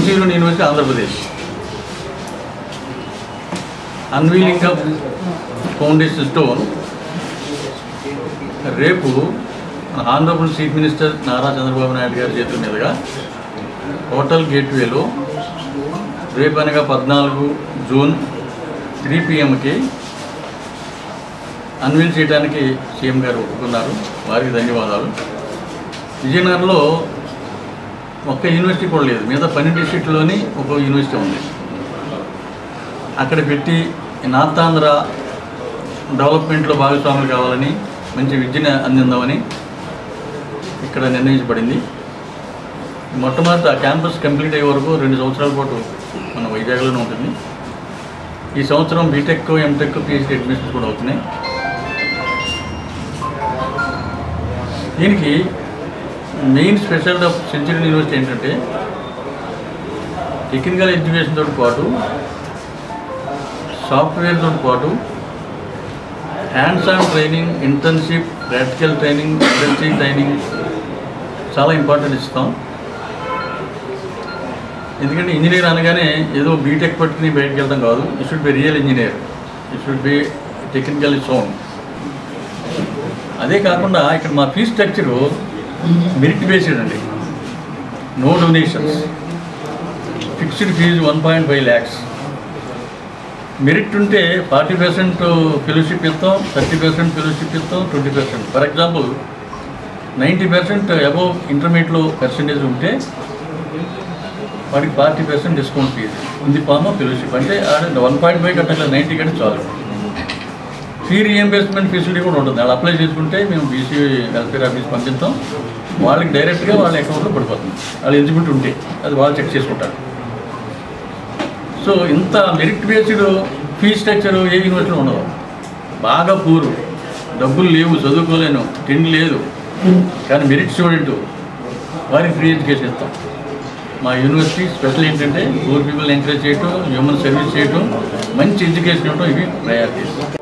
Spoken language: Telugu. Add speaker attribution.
Speaker 1: Sanjeevani university Andhra Pradesh unveiling of foundation stone రేపు మన ఆంధ్రప్రదేశ్ చీఫ్ మినిస్టర్ నారా చంద్రబాబు నాయుడు గారి చేతుల మీదుగా హోటల్ గేట్వేలో రేపు అనగా పద్నాలుగు జూన్ త్రీ పిఎంకి అన్వీల్ చేయడానికి సీఎం గారు ఒప్పుకున్నారు వారికి ధన్యవాదాలు విజయనగరంలో ఒక్క యూనివర్సిటీ కూడా లేదు మిగతా పన్నెండు డిస్ట్రిక్ట్లోని ఒక యూనివర్సిటీ ఉంది అక్కడ పెట్టి నార్త్ ఆంధ్ర డెవలప్మెంట్లో భాగస్వాములు కావాలని మంచి విద్యను అందిందామని ఇక్కడ నిర్ణయించబడింది మొట్టమొదట ఆ క్యాంపస్ కంప్లీట్ అయ్యే వరకు రెండు సంవత్సరాల పాటు మన వైజాగ్లోనే ఉంటుంది ఈ సంవత్సరం బీటెక్ ఎంటెక్ పిహెచ్డి అడ్మిషన్స్ కూడా అవుతున్నాయి దీనికి main special of century university ఏంటంటే టెక్నికల్ ఎడ్యుకేషన్ తోటి పాటు సాఫ్ట్వేర్ తోటి పాటు hands on training internship practical training industry training చాలా ఇంపార్టెంట్ ఇస్తాం ఎందుకంటే ఇంజనీర్ అనగానే ఏదో బీటెక్ పట్టుకుని బయటకు వెళ్ళడం కాదు it should be real engineer it should be technical sound అదే కాకుండా ఇక్కడ మా ఫీ స్ట్రక్చరు మెరిట్ బేస్డ్ అండి no donations fixed fees one point five lakhs merit ఉంటే ఫార్టీ పర్సెంట్ ఫెలోషిప్ ఇస్తాం థర్టీ పర్సెంట్ ఫెలోషిప్ ఇస్తాం twenty percent for example ninety percent above ఇంటర్మీడియట్లో పర్సెంటేజ్ ఉంటే వాడికి ఫార్టీ పర్సెంట్ డిస్కౌంట్ ఫీజు ఇది ఫార్మ్ ఆఫ్ ఫెలోషిప్ అంటే వన్ పాయింట్ ఫైవ్ కట్టాలి నైంటీ కంటే చాలు ఫీ రీఎంబర్స్మెంట్ ఫెసిలిటీ కూడా ఉంటుంది వాళ్ళు అప్లై చేసుకుంటే మేము బీసీ వెల్ఫేర్ ఆఫీస్ పంపిస్తాం వాళ్ళకి డైరెక్ట్గా వాళ్ళ అకౌంట్లో పడిపోతుంది వాళ్ళు ఎలిజిబిలిటీ ఉంటే అది వాళ్ళు చెక్ చేసుకుంటారు సో ఇంత మెరిట్ బేస్డ్ ఫీ స్ట్రక్చర్ ఏ యూనివర్సిటీలో ఉండదు బాగా పూరు డబ్బులు లేవు చదువుకోలేను తిండి లేదు కానీ మెరిట్ స్టూడెంట్ వారికి ఫ్రీ ఎడ్యుకేషన్ ఇస్తాం మా యూనివర్సిటీ స్పెషల్ ఏంటంటే పూర్ పీపుల్ ఎంకరేజ్ చేయటం హ్యూమన్ సర్వీస్ చేయటం మంచి ఎడ్యుకేషన్ ఇవ్వడం ఇవి ప్రయారిటీస్